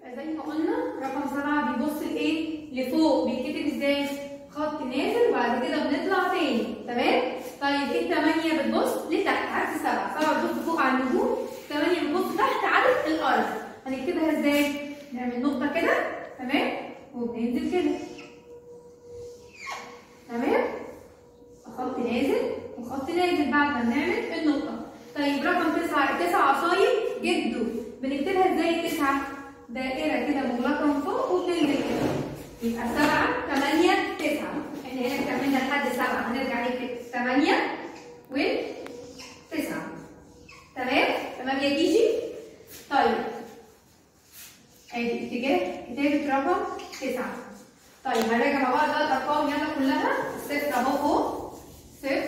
زي ما قلنا رقم سبعة بيبص لايه؟ لفوق بيتكتب ازاي؟ خط نازل وبعد كده بنطلع تاني تمام؟ طيب الثمانية بتبص لتحت عكس سبعة، سبعة بتبص فوق على النجوم، ثمانية بتبص تحت على الأرض، هنكتبها ازاي؟ نعمل نقطة كده تمام؟ وبننزل كده تمام؟ خط نازل وخط نازل بعد ما بنعمل النقطة. طيب رقم تسعة تسع عصاير جدو بنكتبها ازاي التسعة؟ دائرة كده مغلقة من فوق وبتنزل كده. يبقى سبعة ثمانية تسعة. احنا هنا كملنا لحد سبعة هنرجع نكتب ثمانية وتسعة. تمام؟ تمام يا جيجي؟ طيب ادي اتجاه كتابة رقم تسعة. طيب هنراجع مع بعض بقى الأرقام يلا كلها صفر أهو فوق صفر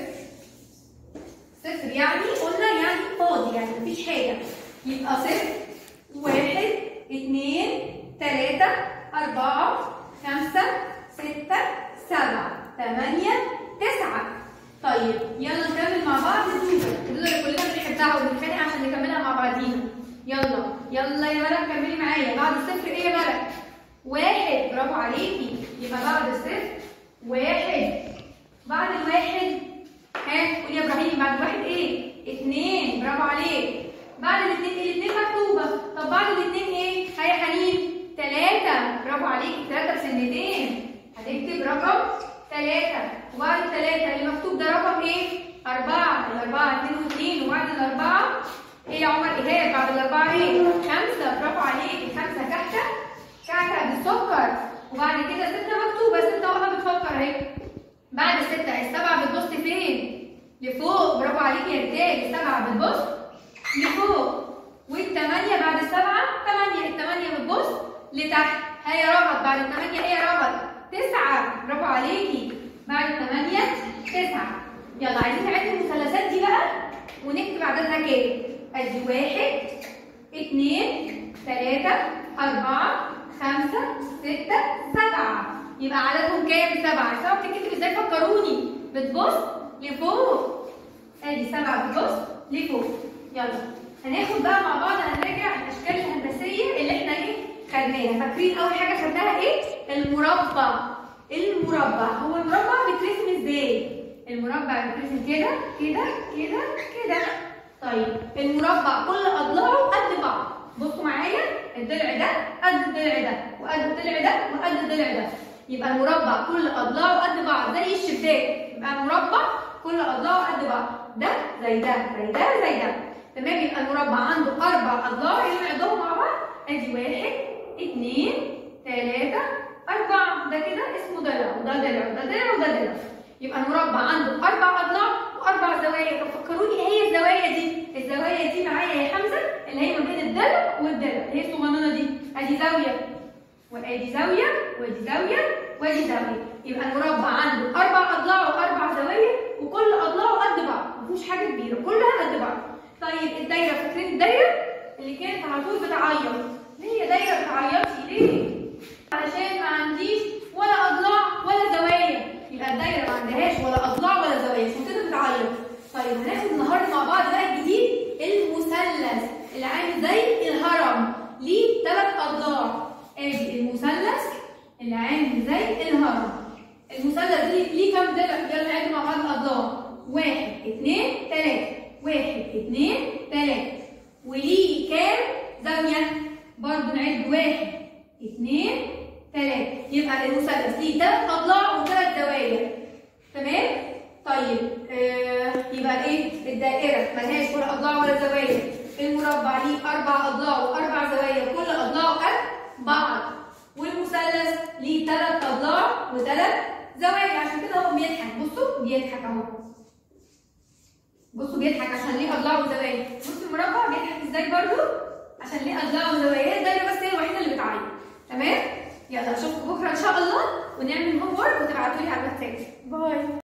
صفر يعني قلنا يعني فاضي يعني مفيش حاجة يبقى صفر واحد اتنين تلاتة أربعة خمسة ستة سبعة تمانية تسعة طيب يلا نكمل مع بعض الدودة الدودة اللي كلنا بنحبها وبنتخانق عشان نكملها مع بعضينا يلا يلا يا ملك كملي معايا بعد الصفر ايه يا ملك؟ واحد برافو عليكي يبقى بعد الصفر واحد بعد الواحد ها قولي يا ابراهيم بعد الواحد ايه؟ اتنين برافو عليك بعد الاثنين ايه؟ الاثنين مكتوبة طب بعد الاثنين ايه؟ ها يا حنين تلاتة برافو عليكي تلاتة بسنتين هتكتب رقم تلاتة وبعد التلاتة اللي مكتوب ده رقم ايه؟ أربعة الأربعة اتنين واثنين وبعد الأربعة ايه يا عمر إيهاب بعد الأربعة ايه؟ خمسة برافو عليكي خمسة كحكة كعكة بالسكر وبعد كده ستة مكتوبة ستة واحدة بتفكر اهي بعد الستة السبعة بتبص فين؟ لفوق برافو عليكي يا رجال السبعة بتبص لفوق والثمانية بعد السبعة ثمانية الثمانية بتبص لتحت ها يا رغد بعد الثمانية ايه يا رغد؟ تسعة برافو عليكي بعد الثمانية تسعة يلا عايزين نعد المثلثات دي بقى ونكتب عددها كام؟ ادي واحد اثنين ثلاثة أربعة خمسة ستة سبعة يبقى عددهم كام؟ سبعة السبعة بتتكتب ازاي فكروني بتبص لفوق ادي سبعة بتبص لفوق يلا هناخد بقى مع بعض هنراجع الاشكال الهندسيه اللي احنا ايه خدناها فاكرين اول حاجه خدناها ايه المربع المربع هو المربع بيترسم ازاي المربع بيترسم كده كده كده كده طيب المربع كل اضلاعه قد بعض بصوا معايا الضلع ده قد الضلع ده وقد الضلع ده وقد الضلع ده يبقى المربع كل اضلاعه قد بعض زي الشباك يبقى المربع كل اضلاعه قد بعض ده زي ده زي ده زي ده تمام يبقى المربع عنده اربع اضلاع اللي نعدهم مع بعض ادي واحد اثنين ثلاثة أربعة ده كده اسمه ضلع وده ضلع وده ضلع وده ضلع يبقى المربع عنده أربع أضلاع وأربع زوايا طب فكروني إيه هي الزوايا دي؟ الزوايا دي معايا يا حمزة اللي هي ما بين الضلع والضلع اللي هي الصغننة دي أدي زاوية وأدي زاوية وأدي زاوية وأدي زاوية يبقى المربع عنده أربع أضلاع وأربع زوايا وكل أضلاعه قد بعض مفيش حاجة كبيرة كلها قد بعض طيب الدايرة فاكرين الدايرة اللي كانت على طول بتعيط ليه يا دايرة بتعيطي ليه؟ علشان ما عنديش ولا أضلاع ولا زوايا يبقى الدايرة ما عندهاش ولا أضلاع ولا زوايا عشان كده بتعيط طيب هناخد النهارده مع بعض بقى الجديد المثلث اللي عامل زي الهرم ليه ثلاث أضلاع ادي المثلث اللي عامل زي الهرم المثلث ليه ليه كام ضلع؟ يلا نعد مع بعض الأضلاع واحد اثنين ثلاثة واحد اثنين ثلاثة وليه كام زاوية؟ برضه نعد واحد اثنين ثلاثة يبقى المثلث ليه ثلاث أضلاع وثلاث زوايا تمام؟ طيب آه يبقى ايه؟ الدائرة ملهاش ولا أضلاع ولا زوايا المربع ليه أربع أضلاع وأربع زوايا كل أضلاعه قد بعض والمثلث ليه ثلاث أضلاع وثلاث زوايا عشان كده هو بيضحك بصوا بيضحك أهو بصوا بيضحك عشان ليه اضلاع وزوايا بصوا المربع بيضحك ازاي برضو عشان ليه اضلاع وزوايا الدايره بس هي الوحيده اللي بتعيط تمام يلا اشوفكم بكره ان شاء الله ونعمل هوم ورك وتبعتوا لي على الواتساب باي